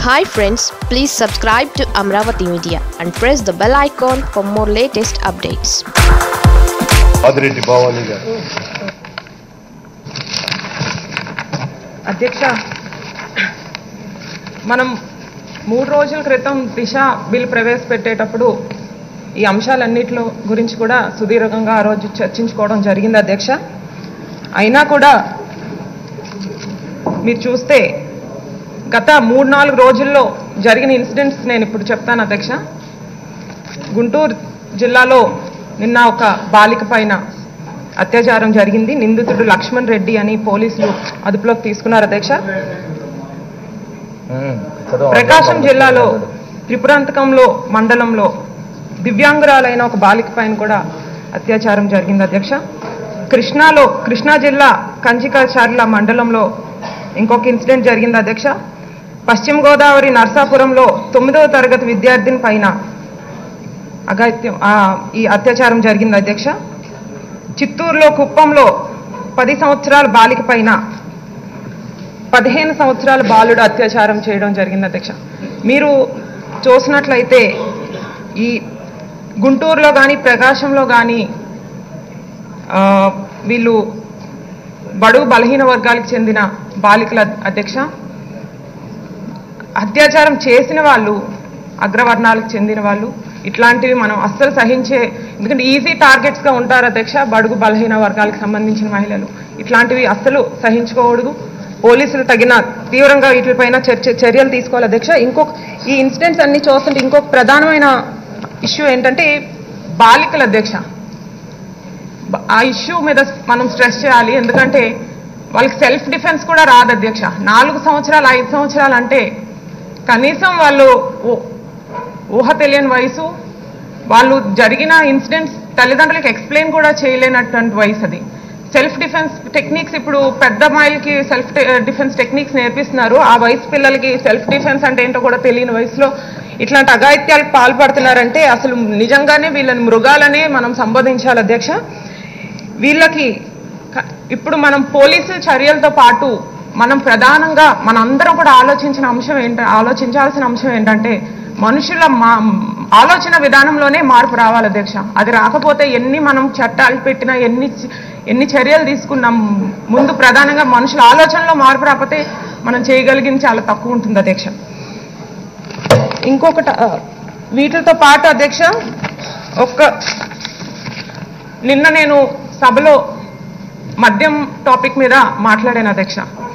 Hi friends please subscribe to Amaravati media and press the bell icon for more latest updates Adireddy Bhavani garu అధ్యక్ష మనం మూడు రోజుల క్రితం దిశ బిల్ ప్రవేశపెట్టేటప్పుడు ఈ అంశాలన్నిటిలో గురించి కూడా సుదీర్ఘంగా ఆ రోజు చర్చించుకోవడం జరిగింది అధ్యక్ష అయినా కూడా మీరు చూస్తే గత మూడు నాలుగు రోజుల్లో జరిగిన ఇన్సిడెంట్స్ నేను ఇప్పుడు చెప్తాను అధ్యక్ష గుంటూరు జిల్లాలో నిన్న ఒక బాలిక పైన అత్యాచారం జరిగింది నిందితుడు లక్ష్మణ్ రెడ్డి అని పోలీసులు అదుపులోకి తీసుకున్నారు అధ్యక్ష ప్రకాశం జిల్లాలో త్రిపురాంతకంలో మండలంలో దివ్యాంగురాలైన ఒక బాలిక పైన కూడా అత్యాచారం జరిగింది అధ్యక్ష కృష్ణాలో కృష్ణా జిల్లా కంచికాచార్ల మండలంలో ఇంకొక ఇన్సిడెంట్ జరిగింది అధ్యక్ష పశ్చిమ గోదావరి నర్సాపురంలో తొమ్మిదవ తరగతి విద్యార్థిని పైన అఘాయిత్యం ఆ, ఈ అత్యాచారం జరిగింది అధ్యక్ష చిత్తూరులో కుప్పంలో పది సంవత్సరాల బాలిక పైన పదిహేను సంవత్సరాల బాలుడు అత్యాచారం చేయడం జరిగింది అధ్యక్ష మీరు చూసినట్లయితే ఈ గుంటూరులో కానీ ప్రకాశంలో కానీ వీళ్ళు బడుగు బలహీన వర్గాలకు చెందిన బాలికల అధ్యక్ష అత్యాచారం చేసిన వాళ్ళు అగ్రవర్ణాలకు చెందిన వాళ్ళు ఇట్లాంటివి మనం అస్సలు సహించే ఎందుకంటే ఈజీ టార్గెట్స్గా ఉంటారు అధ్యక్ష బడుగు బలహీన వర్గాలకు సంబంధించిన మహిళలు ఇట్లాంటివి అస్సలు సహించుకోకూడదు పోలీసులు తగిన తీవ్రంగా వీటిపైన చర్చ చర్యలు తీసుకోవాలి అధ్యక్ష ఇంకొక ఈ ఇన్సిడెంట్స్ అన్ని చూస్తుంటే ఇంకొక ప్రధానమైన ఇష్యూ ఏంటంటే బాలికల అధ్యక్ష బ- ఆ ఇష్యూ మీద మనం స్ట్రెస్ చేయాలి ఎందుకంటే వాళ్ళకి సెల్ఫ్ డిఫెన్స్ కూడా రాదు అధ్యక్ష నాలుగు సంవత్సరాలు ఐదు సంవత్సరాలు అంటే కనీసం వాళ్ళు ఊ- ఊహ తెలియని వయసు వాళ్ళు జరిగిన ఇన్సిడెంట్స్ తల్లిదండ్రులకు ఎక్స్ప్లెయిన్ కూడా చేయలేనటువంటి వయసు అది సెల్ఫ్ డిఫెన్స్ టెక్నిక్స్ ఇప్పుడు పెద్ద అమ్మాయిలకి సెల్ఫ్ డిఫెన్స్ టెక్నిక్స్ నేర్పిస్తున్నారు ఆ వయసు పిల్లలకి సెల్ఫ్ డిఫెన్స్ అంటే ఏంటో కూడా తెలియని వయసులో ఇట్లాంటి అఘాయిత్యాలకు పాల్పడుతున్నారంటే అసలు నిజంగానే వీళ్ళని మృగాలనే మనం సంబోధించాలి అధ్యక్ష వీళ్ళకి క- ఇప్పుడు మనం పోలీసు చర్యలతో పాటు మనం ప్రధానంగా మనందరం కూడా ఆలోచించిన అంశం ఏంట ఆలోచించాల్సిన అంశం ఏంటంటే మనుషుల మా ఆలోచన విధానంలోనే మార్పు రావాలి అధ్యక్ష అది రాకపోతే ఎన్ని మనం చట్టాలు పెట్టినా ఎన్ని చ- ఎన్ని చర్యలు తీసుకున్నాం ముందు ప్రధానంగా మనుషుల ఆలోచనలో మార్పు రాకపోతే మనం చేయగలిగింది చాలా తక్కువ ఉంటుంది అధ్యక్ష ఇంకొకటి ఆ, వీటితో పాటు అధ్యక్ష ఒక్క నిన్న నేను సభలో మద్యం టాపిక్ మీద మాట్లాడాను అధ్యక్ష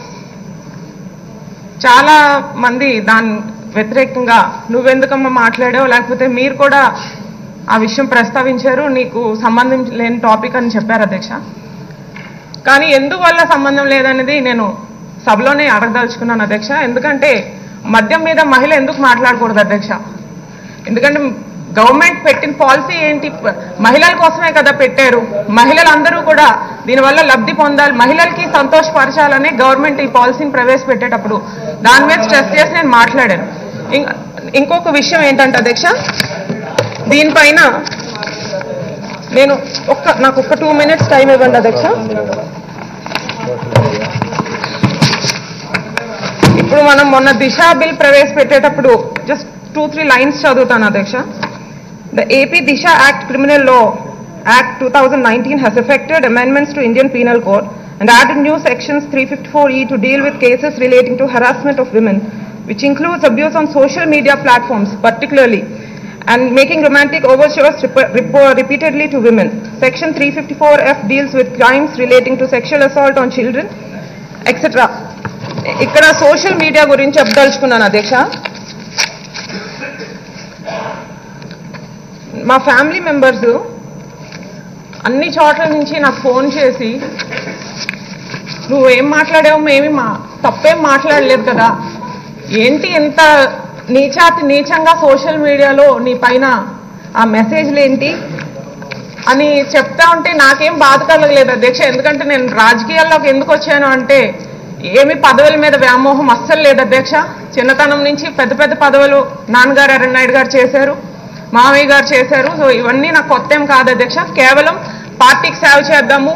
చాలా మంది దాని వ్యతిరేకంగా నువ్వెందుకమ్మా మాట్లాడావు లేకపోతే మీరు కూడా ఆ విషయం ప్రస్తావించారు నీకు సంబంధం లేని టాపిక్ అని చెప్పారు అధ్యక్ష కానీ ఎందువల్ల సంబంధం లేదనేది నేను సభలోనే అడగదలుచుకున్నాను అధ్యక్ష ఎందుకంటే మద్యం మీద మహిళ ఎందుకు మాట్లాడకూడదు అధ్యక్ష ఎందుకంటే గవర్నమెంట్ పెట్టిన పాలసీ ఏంటి మహిళల కోసమే కదా పెట్టారు మహిళలందరూ కూడా దీనివల్ల లబ్ధి పొందాలి మహిళలకి సంతోషపరచాలని గవర్నమెంట్ ఈ పాలసీని ప్రవేశపెట్టేటప్పుడు దాని మీద స్ట్రెస్ చేసి నేను మాట్లాడాను ఇం- ఇంకొక విషయం ఏంటంటే అధ్యక్ష దీనిపైన నేను ఒక్క నాకు ఒక్క టూ మినిట్స్ టైం ఇవ్వండి అధ్యక్ష ఇప్పుడు మనం మొన్న దిశ బిల్ ప్రవేశపెట్టేటప్పుడు జస్ట్ టూ త్రీ లైన్స్ చదువుతాను అధ్యక్ష the AP Disha act criminal law act two thousand nineteen has effected amendments to Indian Penal Code and added new sections 354E to deal with cases relating to harassment of women, which includes abuse on social media platforms particularly and making romantic overtures rep- rep- repeatedly to women. Section 354F deals with crimes relating to sexual assault on children, etc. ఇక్కడ social media గురించి చెప్పదలుచుకున్నాను అధ్యక్ష మా family members అన్ని చోట్ల నుంచి నాకు phone చేసి నువ్వేం మాట్లాడావు మేమి మా తప్పేం మాట్లాడలేదు కదా ఏంటి ఎంత నీచాతి నీచంగా సోషల్ మీడియాలో నీ పైన ఆ మెసేజ్లు ఏంటి అని చెప్తా ఉంటే నాకేం బాధ కలగలేదు అధ్యక్ష ఎందుకంటే నేను రాజకీయాల్లోకి ఎందుకు వచ్చాను అంటే ఏమి పదవుల మీద వ్యామోహం అస్సలు లేదు అధ్యక్ష చిన్నతనం నుంచి పెద్ద పెద్ద పదవులు నాన్నగారు అరణ్నాయుడు గారు చేశారు మామయ్య గారు చేశారు సో ఇవన్నీ నాకు కొత్త ఏం కాదు అధ్యక్ష కేవలం పార్టీకి సేవ చేద్దాము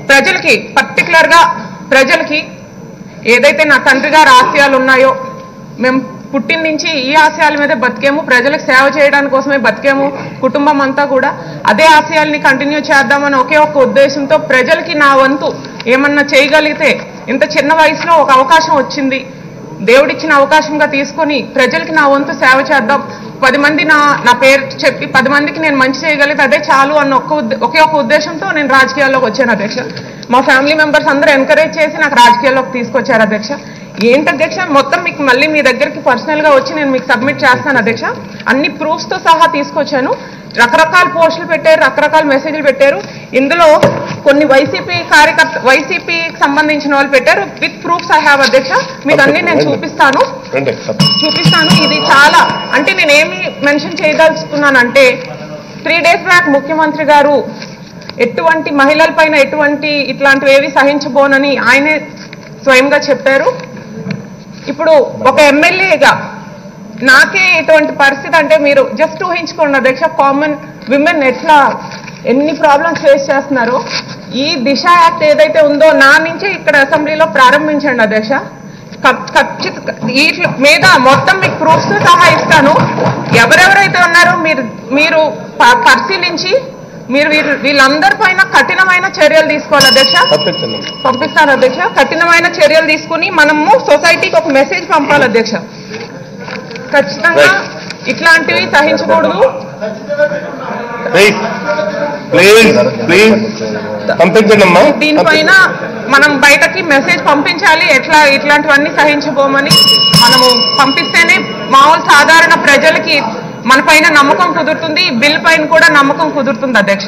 ప్రజలకి పర్టికులర్ గా ప్రజలకి ఏదైతే నా తండ్రి గారి ఆశయాలు ఉన్నాయో మేము పుట్టిన నుంచి ఈ ఆశయాల మీదే బతికేము ప్రజలకు సేవ చేయడానికి కోసమే బతికేము కుటుంబం అంతా కూడా అదే ఆశయాల్ని కంటిన్యూ చేద్దామని ఒకే ఒక ఉద్దేశంతో ప్రజలకి నా వంతు ఏమన్నా చేయగలిగితే ఇంత చిన్న వయసులో ఒక అవకాశం వచ్చింది దేవుడిచ్చిన అవకాశంగా తీసుకొని ప్రజలకి నా వంతు సేవ చేద్దాం పది మంది నా నా పేరు చెప్పి పది మందికి నేను మంచి చేయగలిగితే అదే చాలు అన్న ఒక్క ఉద్దే- ఒకే ఒక ఉద్దేశంతో నేను రాజకీయాల్లోకి వచ్చాను అధ్యక్ష మా ఫ్యామిలీ మెంబర్స్ అందరూ ఎంకరేజ్ చేసి నాకు రాజకీయాల్లోకి తీసుకొచ్చారు అధ్యక్ష ఏంటి అధ్యక్ష మొత్తం మీకు మళ్ళీ మీ దగ్గరికి పర్సనల్ గా వచ్చి నేను మీకు సబ్మిట్ చేస్తాను అధ్యక్ష అన్ని ప్రూఫ్స్ తో సహా తీసుకొచ్చాను రకరకాల పోస్టులు పెట్టారు రకరకాల మెసేజ్లు పెట్టారు ఇందులో కొన్ని వైసీపీ కార్యకర్త వైసీపీకి సంబంధించిన వాళ్ళు పెట్టారు విత్ ప్రూఫ్స్ ఐ హ్యావ్ అధ్యక్ష మీకు అన్ని నేను చూపిస్తాను రండి చూపిస్తాను ఇది చాలా అంటే నేను ఏమి మెన్షన్ చేయదలుచుకున్నానంటే త్రీ డేస్ బ్యాక్ ముఖ్యమంత్రి గారు ఎటువంటి మహిళల పైన ఎటువంటి ఇట్లాంటివి ఏవి సహించబోనని ఆయనే స్వయంగా చెప్పారు ఇప్పుడు ఒక ఎమ్మెల్యేగా నాకే ఇటువంటి పరిస్థితి అంటే మీరు జస్ట్ ఊహించుకోండి అధ్యక్ష కామన్ విమెన్ ఎట్లా ఎన్ని ప్రాబ్లమ్స్ ఫేస్ చేస్తున్నారో ఈ దిశ యాక్ట్ ఏదైతే ఉందో నా నుంచి ఇక్కడ అసెంబ్లీలో ప్రారంభించండి అధ్యక్ష ఖ- ఖచ్చిత వీటి మీద మొత్తం మీకు ప్రూఫ్స్ సహా ఇస్తాను ఎవరెవరైతే ఉన్నారో మీరు మీరు ప- పరిశీలించి మీరు వీళ్ళ- వీళ్ళందరి పైన కఠినమైన చర్యలు తీసుకోవాలి అధ్యక్ష పంపించండి పంపిస్తాను అధ్యక్ష కఠినమైన చర్యలు తీసుకుని మనము సొసైటీకి ఒక మెసేజ్ పంపాలి అధ్యక్ష ఖచ్చితంగా ఇట్లాంటివి సహించకూడదు ప్లీజ్ ప్లీజ్ ప్లీజ్ పంపించండి అమ్మా దీనిపైన మనం బయటకి మెసేజ్ పంపించాలి ఎట్లా ఇట్లాంటివన్నీ సహించబోమని మనము పంపిస్తేనే మామూలు సాధారణ ప్రజలకి మన పైన నమ్మకం కుదురుతుంది ఈ బిల్ పైన కూడా నమ్మకం కుదురుతుంది అధ్యక్ష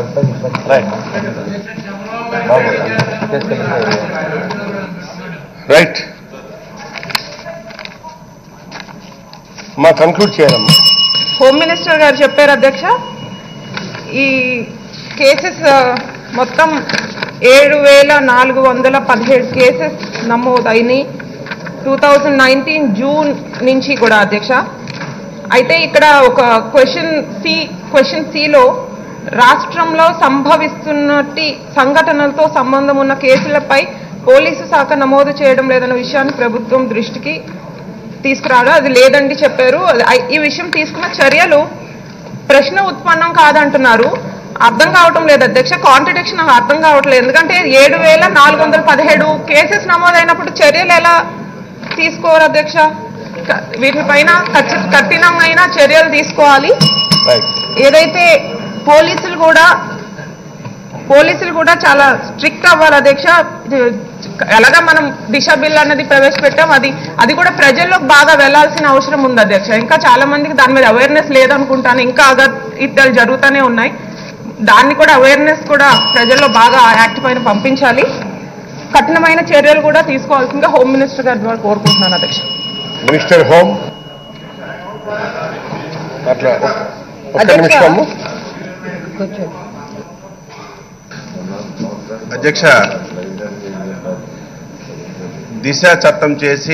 రైట్ మా కంక్లూడ్ చేయాలమ్మా హోమ్ మినిస్టర్ గారు చెప్పారు అధ్యక్ష ఈ కేసెస్ ఆ, మొత్తం ఏడు వేల నాలుగు వందల పదిహేడు కేసెస్ నమోదైనాయి టూ థౌజండ్ నైన్టీన్ జూన్ నుంచి కూడా అధ్యక్ష అయితే ఇక్కడ ఒక క్వశ్చన్ సి క్వశ్చన్ సిలో రాష్ట్రంలో సంభవిస్తున్నట్టి సంఘటనలతో సంబంధం ఉన్న కేసులపై పోలీసు శాఖ నమోదు చేయడం లేదన్న విషయాన్ని ప్రభుత్వం దృష్టికి తీసుకురావడం అది లేదండి చెప్పారు అది- ఐ- ఈ విషయం తీసుకున్న చర్యలు ప్రశ్న ఉత్పన్నం కాదంటున్నారు అర్థం కావటం లేదు అధ్యక్ష కాంట్రడిక్షన్ నాకు అర్థం కావట్లేదు ఎందుకంటే ఏడు వేల నాలుగు వందల పదిహేడు కేసెస్ నమోదైనప్పుడు చర్యలు ఎలా తీసుకోరు అధ్యక్ష క- వీటిపైన ఖచ్చి- కఠినమైన చర్యలు తీసుకోవాలి రైట్ ఏదైతే పోలీసులు కూడా పోలీసులు కూడా చాలా స్ట్రిక్ట్ అవ్వాలి అధ్యక్ష ఇది ఎలాగా మనం దిశ బిల్ అన్నది ప్రవేశపెట్టాం అది అది కూడా ప్రజల్లోకి బాగా వెళ్లాల్సిన అవసరం ఉంది అధ్యక్ష ఇంకా చాలా మందికి దాని మీద అవేర్నెస్ లేదనుకుంటాను ఇంకా అగత్యాలు జరుగుతూనే ఉన్నాయి దాన్ని కూడా అవేర్నెస్ కూడా ప్రజల్లో బాగా ఆ యాక్ట్ పైన పంపించాలి కఠినమైన చర్యలు కూడా తీసుకోవాల్సిందిగా హోమ్ మినిస్టర్ గారి ద్వారా కోరుకుంటున్నాను అధ్యక్ష మినిస్టర్ హోమ్ అట్లా ఒక్క అధ్యక్ష. నిమిషము అధ్యక్ష దిశ చట్టం చేసి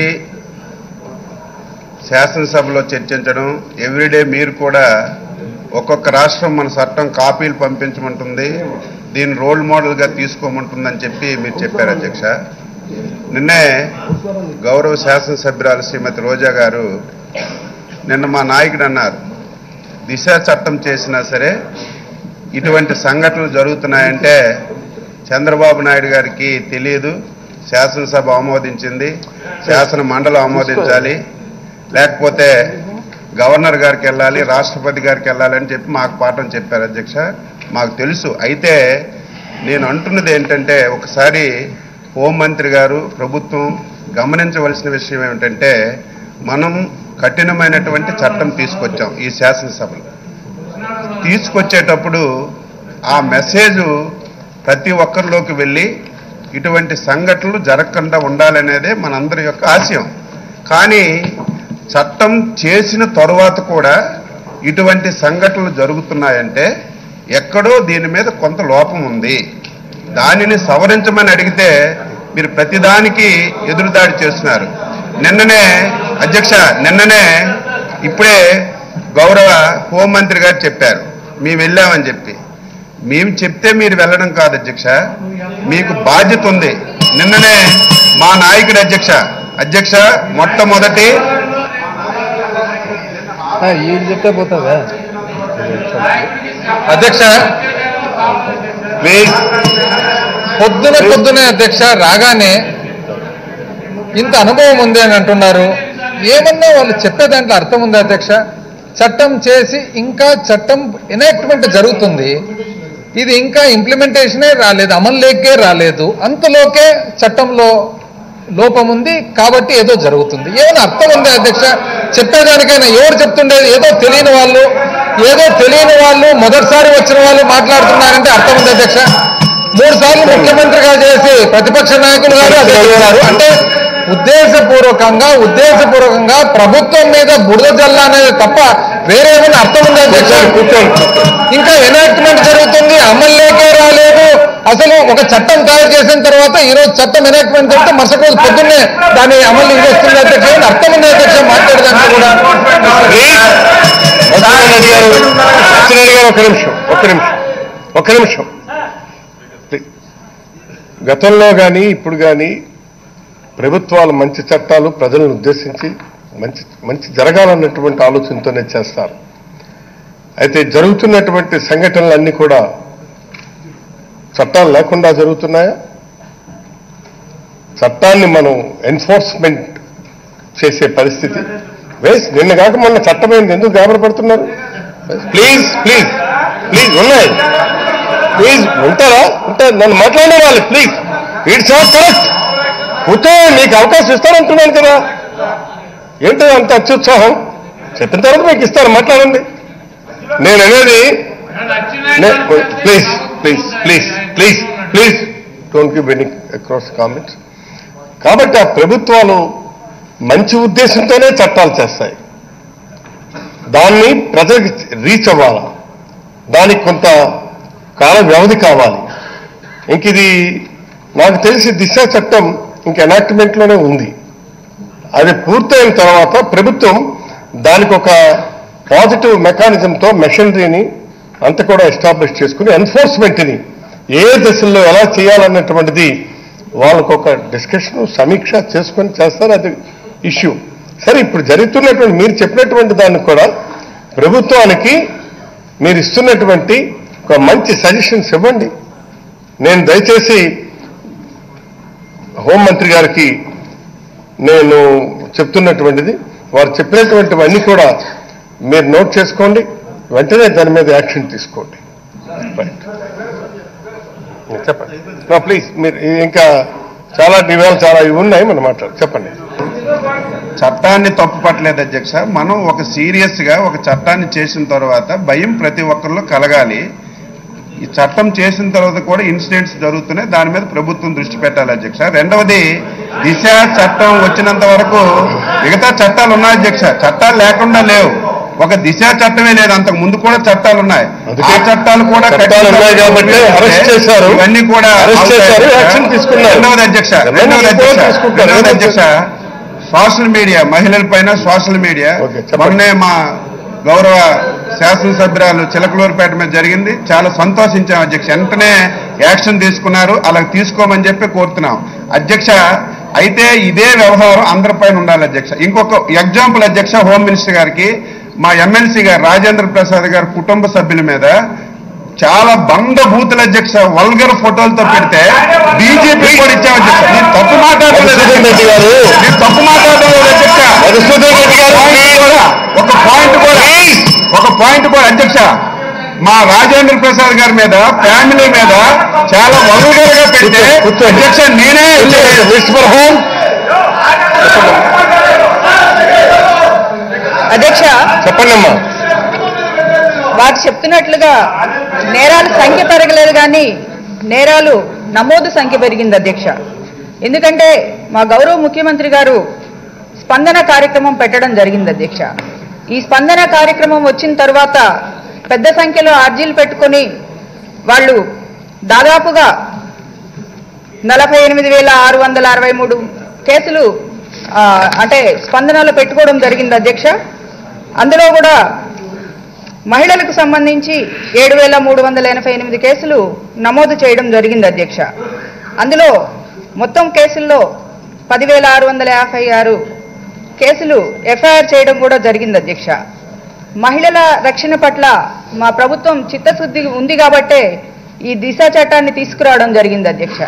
శాసనసభలో చర్చించడం ఎవ్రీడే మీరు కూడా ఒక్కొక్క రాష్ట్రం మన చట్టం కాపీలు పంపించమంటుంది దీన్ని రోల్ మోడల్గా తీసుకోమంటుందని చెప్పి మీరు చెప్పారు అధ్యక్ష నిన్నే గౌరవ శాసనసభ్యురాలు శ్రీమతి రోజా గారు నిన్న మా నాయకుడు అన్నారు దిశ చట్టం చేసినా సరే ఇటువంటి సంఘటనలు జరుగుతున్నాయంటే చంద్రబాబు నాయుడు గారికి తెలియదు శాసనసభ ఆమోదించింది శాసన మండలి ఆమోదించాలి లేకపోతే గవర్నర్ గారికి వెళ్ళాలి రాష్ట్రపతి గారికి వెళ్ళాలని చెప్పి మాకు పాఠం చెప్పారు అధ్యక్ష మాకు తెలుసు అయితే నేను అంటున్నది ఏంటంటే ఒకసారి హోంమంత్రి గారు ప్రభుత్వం గమనించవలసిన విషయం ఏమిటంటే మనం కఠినమైనటువంటి చట్టం తీసుకొచ్చాం ఈ శాసనసభలో తీసుకొచ్చేటప్పుడు ఆ మెసేజ్ ప్రతి ఒక్కరిలోకి వెళ్ళి ఇటువంటి సంఘటనలు జరగకుండా ఉండాలనేదే మనందరి యొక్క ఆశయం కానీ చట్టం చేసిన తరువాత కూడా ఇటువంటి సంఘటనలు జరుగుతున్నాయంటే ఎక్కడో దీని మీద కొంత లోపం ఉంది దానిని సవరించమని అడిగితే మీరు ప్రతిదానికి ఎదురుదాడి చేస్తున్నారు నిన్ననే అధ్యక్ష నిన్ననే ఇప్పుడే గౌరవ హోంమంత్రి గారు చెప్పారు మేము వెళ్ళామని చెప్పి మేము చెప్తే మీరు వెళ్ళడం కాదు అధ్యక్ష మీకు బాధ్యత ఉంది నిన్ననే మా నాయకుడు అధ్యక్ష అధ్యక్ష మొట్టమొదటి ఈడు చెప్తే పోతుందా అధ్యక్ష ప్లీజ్ పొద్దున పొద్దునే అధ్యక్ష రాగానే ఇంత అనుభవం ఉంది అని అంటున్నారు ఏమన్నా వాళ్ళు చెప్పే దాంట్లో అర్థం ఉంది అధ్యక్ష చట్టం చేసి ఇంకా చట్టం ఎనాక్ట్మెంట్ జరుగుతుంది ఇది ఇంకా ఇంప్లిమెంటేషనే రాలేదు అమల్లోకే రాలేదు అంతలోకే చట్టంలో లోపం ఉంది కాబట్టి ఏదో జరుగుతుంది ఏమైనా అర్థం ఉంది అధ్యక్ష చెప్పేదానికైనా ఎవరు చెప్తుండేది ఏదో తెలియని వాళ్ళు ఏదో తెలియని వాళ్ళు మొదటిసారి వచ్చిన వాళ్ళు మాట్లాడుతున్నారంటే అర్థం ఉంది అధ్యక్ష మూడు సార్లు ముఖ్యమంత్రిగా చేసి ప్రతిపక్ష నాయకులు గారు అదే చెప్తున్నారు అంటే ఉద్దేశపూర్వకంగా ఉద్దేశపూర్వకంగా ప్రభుత్వం మీద బురద జల్ల అనేది తప్ప వేరే ఏమైనా అర్థం ఉంది అధ్యక్ష కూర్చోండి ఇంకా ఎనాక్ట్మెంట్ జరుగుతుంది అమల్లోకే రాలేదు అసలు ఒక చట్టం తయారు చేసిన తర్వాత ఈ రోజు చట్టం ఎనాక్ట్మెంట్ చేస్తే మరుసటి రోజు పొద్దున్నే దాన్ని అమలు చేస్తుంది అధ్యక్ష ఏమైనా అర్థం ఉంది అధ్యక్ష మాట్లాడడానికి కూడా సత్యనారాయణ గారు సత్యనారాయణ గారు ఒక నిమిషం ఒక నిమిషం ఒక నిమిషం గతంలో కానీ ఇప్పుడు కానీ ప్రభుత్వాలు మంచి చట్టాలు ప్రజలను ఉద్దేశించి మంచి మంచి జరగాలన్నటువంటి ఆలోచనతోనే చేస్తారు అయితే జరుగుతున్నటువంటి సంఘటనలన్నీ కూడా చట్టాలు లేకుండా జరుగుతున్నాయా చట్టాన్ని మనం ఎన్ఫోర్స్మెంట్ చేసే పరిస్థితి వేస్ నిన్న కాక మొన్న చట్టమైంది ఎందుకు గాబరపడుతున్నారు ప్లీజ్ ప్లీజ్ ప్లీజ్ ఉన్నాయి ప్లీజ్ ఉంటారా ఉంటారు నన్ను మాట్లాడే వాళ్ళు ప్లీజ్ ఇట్స్ నాట్ కరెక్ట్ కూర్చో మీకు అవకాశం ఇస్తానంటున్నాను కదా ఏంటో అంత అత్యుత్సాహం చెప్పిన తర్వాత మీకు ఇస్తాను మాట్లాడండి నేను అనేది please please please please please don't give any across comments కాబట్టి ఆ ప్రభుత్వాలు మంచి ఉద్దేశంతోనే చట్టాలు చేస్తాయి దాన్ని ప్రజలకు రీచ్ అవ్వాలి దానికి కొంత కాల వ్యవధి కావాలి ఇంక ఇది నాకు తెలిసి దిశ చట్టం ఇంక ఎనాక్ట్మెంట్లోనే ఉంది అది పూర్తయిన తర్వాత ప్రభుత్వం దానికి ఒక పాజిటివ్ మెకానిజంతో మెషనరీని అంత కూడా ఎస్టాబ్లిష్ చేసుకుని ఎన్ఫోర్స్మెంట్ని ఏ దశల్లో ఎలా చేయాలన్నటువంటిది వాళ్ళకు ఒక డిస్కషన్ సమీక్ష చేసుకొని చేస్తారు అది ఇష్యూ సరే ఇప్పుడు జరుగుతున్నటువంటి మీరు చెప్పినటువంటి దాన్ని కూడా ప్రభుత్వానికి మీరు ఇస్తున్నటువంటి ఒక మంచి సజెషన్స్ ఇవ్వండి నేను దయచేసి హోంమంత్రి గారికి నేను చెప్తున్నటువంటిది వారు చెప్పినటువంటివన్నీ కూడా మీరు నోట్ చేసుకోండి వెంటనే దాని మీద యాక్షన్ తీసుకోండి రైట్ చెప్పండి ప్లీజ్ మీరు ఇంకా చాలా డివాలు చాలా ఇవి ఉన్నాయి మనం మాట్లాడు చెప్పండి చట్టాన్ని తప్పు పట్టలేదు అధ్యక్ష మనం ఒక సీరియస్ గా ఒక చట్టాన్ని చేసిన తర్వాత భయం ప్రతి ఒక్కరిలో కలగాలి ఈ చట్టం చేసిన తర్వాత కూడా ఇన్సిడెంట్స్ జరుగుతున్నాయి దాని మీద ప్రభుత్వం దృష్టి పెట్టాలి అధ్యక్ష రెండవది దిశ చట్టం వచ్చినంత వరకు మిగతా చట్టాలు ఉన్నాయి అధ్యక్ష చట్టాలు లేకుండా లేవు ఒక దిశ చట్టమే లేదు అంతకు ముందు కూడా చట్టాలు ఉన్నాయి అందుకే ఆ చట్టాలు కూడా చట్టాలు ఉన్నాయి కాబట్టి అరెస్ట్ చేశారు. ఇవన్నీ కూడా అరెస్ట్ చేశారు, అవుతాయి, యాక్షన్ అధ్యక్ష. తీసుకున్నారు. రెండవది అధ్యక్ష ఎవరైనా రెండవది రిపోర్ట్ అధ్యక్ష తీసుకుంటారు. రెండవది అధ్యక్ష సోషల్ మీడియా మహిళల పైన సోషల్ మీడియా ఓకే, చెప్పండి. మొన్నే మా గౌరవ శాసనసభ్యురాలు చిలకలూరుపేట మీద జరిగింది చాలా సంతోషించాం అధ్యక్ష వెంటనే యాక్షన్ తీసుకున్నారు అలా తీసుకోమని చెప్పి కోరుతున్నాం అధ్యక్ష అయితే ఇదే వ్యవహారం అందరిపైన ఉండాలి అధ్యక్ష ఇంకొక ఎగ్జాంపుల్ అధ్యక్ష హోమ్ మినిస్టర్ గారికి మా ఎమ్మెల్సీ గారు రాజేంద్ర ప్రసాద్ గారి కుటుంబ సభ్యుల మీద చాలా బండ బూతుల అధ్యక్ష వల్గర్ ఫోటోలతో పెడితే బీజేపీ కూడా ఇచ్చాం అధ్యక్ష నేను తప్పు మాట్లాడలేదు మధుసూదన్ రెడ్డి గారు. నేను తప్పు మాట్లాడలేదు అధ్యక్ష మధుసూదన్ రెడ్డి గారు, పాయింట్ కూడా, ఒక పాయింట్ కూడా ఒక పాయింట్ కూడా అధ్యక్ష మా రాజేంద్ర ప్రసాద్ గారి మీద ఫ్యామిలీ మీద చాలా వల్గర్ గా పెడితే కూర్చోండి. అధ్యక్ష నేనే మినిస్టర్ హోమ్ అధ్యక్ష చెప్పండి అమ్మా వారు చెప్తున్నట్లుగా నేరాల సంఖ్య పెరగలేదు కానీ నేరాలు నమోదు సంఖ్య పెరిగింది అధ్యక్ష ఎందుకంటే మా గౌరవ ముఖ్యమంత్రి గారు స్పందన కార్యక్రమం పెట్టడం జరిగింది అధ్యక్ష ఈ స్పందన కార్యక్రమం వచ్చిన తర్వాత పెద్ద సంఖ్యలో అర్జీలు పెట్టుకొని వాళ్ళు దాదాపుగా నలభై ఎనిమిది వేల ఆరు వందల అరవై మూడు కేసులు ఆ, అంటే స్పందనలో పెట్టుకోవడం జరిగింది అధ్యక్ష అందులో కూడా మహిళలకు సంబంధించి ఏడు వేల మూడు వందల ఎనభై ఎనిమిది కేసులు నమోదు చేయడం జరిగింది అధ్యక్ష అందులో మొత్తం కేసుల్లో పదివేల ఆరు వందల యాభై ఆరు కేసులు ఎఫ్ఐఆర్ చేయడం కూడా జరిగింది అధ్యక్ష మహిళల రక్షణ పట్ల మా ప్రభుత్వం చిత్తశుద్ధి ఉంది కాబట్టే ఈ దిశ చట్టాన్ని తీసుకురావడం జరిగింది అధ్యక్ష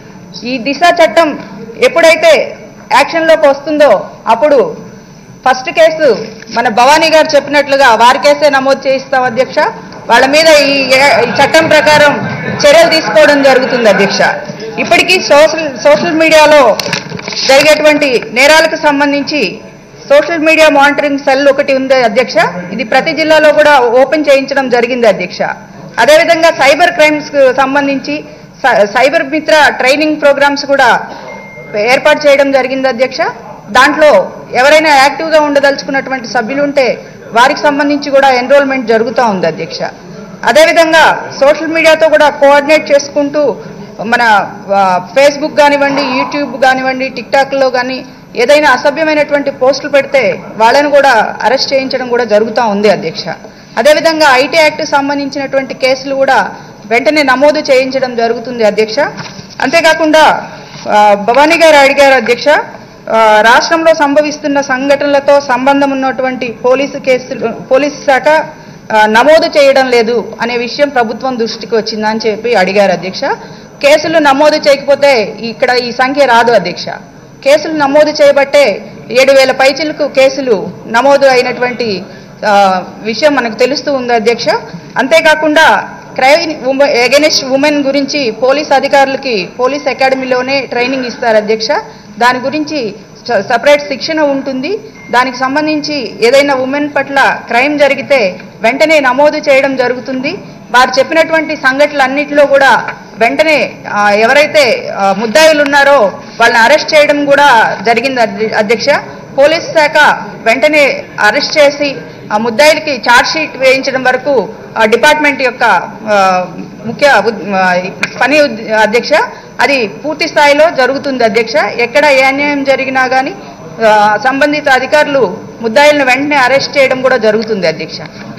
ఈ దిశ చట్టం ఎప్పుడైతే యాక్షన్లోకి వస్తుందో అప్పుడు ఫస్ట్ కేసు మన భవానీ గారు చెప్పినట్లుగా వారి కేసే నమోదు చేయిస్తాం అధ్యక్ష వాళ్ళ మీద ఈ ఈ చట్టం ప్రకారం చర్యలు తీసుకోవడం జరుగుతుంది అధ్యక్ష ఇప్పటికీ సోషల్ సోషల్ మీడియాలో జరిగేటువంటి నేరాలకు సంబంధించి సోషల్ మీడియా మానిటరింగ్ సెల్ ఒకటి ఉంది అధ్యక్ష ఇది ప్రతి జిల్లాలో కూడా ఓపెన్ చేయించడం జరిగింది అధ్యక్ష అదేవిధంగా సైబర్ క్రైమ్స్ కు సంబంధించి సై- సైబర్ మిత్ర ట్రైనింగ్ ప్రోగ్రామ్స్ కూడా ఏర్పాటు చేయడం జరిగింది అధ్యక్ష దాంట్లో ఎవరైనా యాక్టివ్గా ఉండదలుచుకున్నటువంటి సభ్యులు ఉంటే వారికి సంబంధించి కూడా ఎన్రోల్మెంట్ జరుగుతూ ఉంది అధ్యక్ష అదేవిధంగా సోషల్ మీడియాతో కూడా కోఆర్డినేట్ చేసుకుంటూ మన ఆ, ఫేస్బుక్ కానివ్వండి యూట్యూబ్ కానివ్వండి టిక్టాక్లో కానీ ఏదైనా అసభ్యమైనటువంటి పోస్టులు పెడితే వాళ్ళని కూడా అరెస్ట్ చేయించడం కూడా జరుగుతూ ఉంది అధ్యక్ష అదేవిధంగా ఐటీ యాక్ట్ సంబంధించినటువంటి కేసులు కూడా వెంటనే నమోదు చేయించడం జరుగుతుంది అధ్యక్ష అంతేకాకుండా ఆ, భవానీ గారు అడిగారు అధ్యక్ష ఆ, రాష్ట్రంలో సంభవిస్తున్న సంఘటనలతో సంబంధం ఉన్నటువంటి పోలీసు కేసులు పోలీసు శాఖ ఆ, నమోదు చేయడం లేదు అనే విషయం ప్రభుత్వం దృష్టికి వచ్చిందని చెప్పి అడిగారు అధ్యక్ష కేసులు నమోదు చేయకపోతే ఇక్కడ ఈ సంఖ్య రాదు అధ్యక్ష కేసులు నమోదు చేయబట్టే ఏడు వేల పైచిలకు కేసులు నమోదు అయినటువంటి ఆ, విషయం మనకు తెలుస్తూ ఉంది అధ్యక్ష అంతేకాకుండా క్రైమ్ ఎగెనిస్ట్ ఉమెన్ గురించి పోలీస్ అధికారులకి పోలీస్ అకాడమీలోనే ట్రైనింగ్ ఇస్తారు అధ్యక్ష దాని గురించి స- సపరేట్ శిక్షణ ఉంటుంది దానికి సంబంధించి ఏదైనా ఉమెన్ పట్ల క్రైమ్ జరిగితే వెంటనే నమోదు చేయడం జరుగుతుంది వారు చెప్పినటువంటి సంఘటనలన్నింటిలో కూడా వెంటనే ఆ, ఎవరైతే ఆ, ముద్దాయిలు ఉన్నారో వాళ్ళని అరెస్ట్ చేయడం కూడా జరిగింది అధ్య- అధ్యక్ష పోలీస్ శాఖ వెంటనే అరెస్ట్ చేసి ఆ ముద్దాయిలకి ఛార్జ్ షీట్ వేయించడం వరకు ఆ డిపార్ట్మెంట్ యొక్క ఆ, ముఖ్య ఉద్- ఆ, పని ఉద్- అధ్యక్ష అది పూర్తి స్థాయిలో జరుగుతుంది అధ్యక్ష ఎక్కడ ఏ అన్యాయం జరిగినా కానీ సంబంధిత అధికారులు ముద్దాయిలను వెంటనే అరెస్ట్ చేయడం కూడా జరుగుతుంది అధ్యక్ష